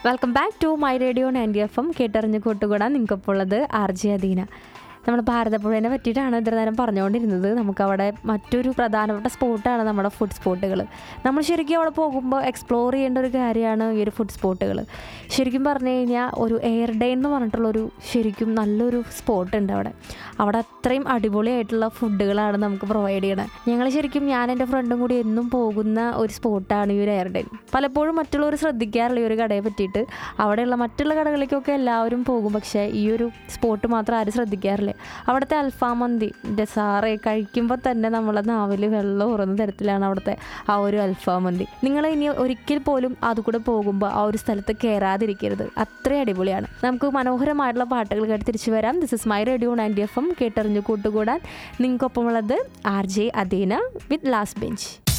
welcome back to my radio ninety F M കേട്ടറിഞ്ഞ് കൂട്ടുകൂടാൻ നിങ്ങൾക്കൊപ്പം ഉള്ളത് ആർ ജെ അദീന നമ്മുടെ ഭാരതപ്പുഴേനെ പറ്റിയിട്ടാണ് ഇത്ര നേരം പറഞ്ഞുകൊണ്ടിരുന്നത് നമുക്കവിടെ മറ്റൊരു പ്രധാനപ്പെട്ട സ്പോട്ടാണ് നമ്മുടെ ഫുഡ് സ്പോട്ടുകൾ നമ്മൾ ശരിക്കും അവിടെ പോകുമ്പോൾ എക്സ്പ്ലോർ ചെയ്യേണ്ട ഒരു കാര്യമാണ് ഈ ഒരു ഫുഡ് സ്പോട്ടുകൾ ശരിക്കും പറഞ്ഞു കഴിഞ്ഞാൽ ഒരു എയർ ഡേ എന്ന് പറഞ്ഞിട്ടുള്ളൊരു ശരിക്കും നല്ലൊരു സ്പോട്ട് ഉണ്ട് അവിടെ അവിടെ അത്രയും അടിപൊളിയായിട്ടുള്ള ഫുഡുകളാണ് നമുക്ക് പ്രൊവൈഡ് ചെയ്യണത് ഞങ്ങൾ ശരിക്കും ഞാൻ എൻ്റെ ഫ്രണ്ടും കൂടി എന്നും പോകുന്ന ഒരു സ്പോട്ടാണ് ഈ ഒരു എയർ ഡേ പലപ്പോഴും മറ്റുള്ളവർ ശ്രദ്ധിക്കാറില്ല ഈ ഒരു കടയെ പറ്റിയിട്ട് അവിടെയുള്ള മറ്റുള്ള കടകളിലേക്കൊക്കെ എല്ലാവരും പോകും പക്ഷേ ഈ ഒരു സ്പോട്ട് മാത്രം ആരും ശ്രദ്ധിക്കാറില്ല അവിടുത്തെ അൽഫാം മന്തി എൻ്റെ സാറേ കഴിക്കുമ്പോൾ തന്നെ നമ്മളെ നാവിൽ വെള്ളം ഉറന്ന തരത്തിലാണ് അവിടുത്തെ ആ ഒരു അൽഫാം മന്തി നിങ്ങൾ ഇനി ഒരിക്കൽ പോലും അതുകൂടെ പോകുമ്പോൾ ആ ഒരു സ്ഥലത്ത് കയറാതിരിക്കരുത് അത്രയും അടിപൊളിയാണ് നമുക്ക് മനോഹരമായിട്ടുള്ള പാട്ടുകൾ കേട്ട് തിരിച്ചു വരാം this is my radio ninety F M കേട്ടറിഞ്ഞു കൂട്ടുകൂടാൻ നിങ്ങൾക്കൊപ്പമുള്ളത് R J Adeena with last bench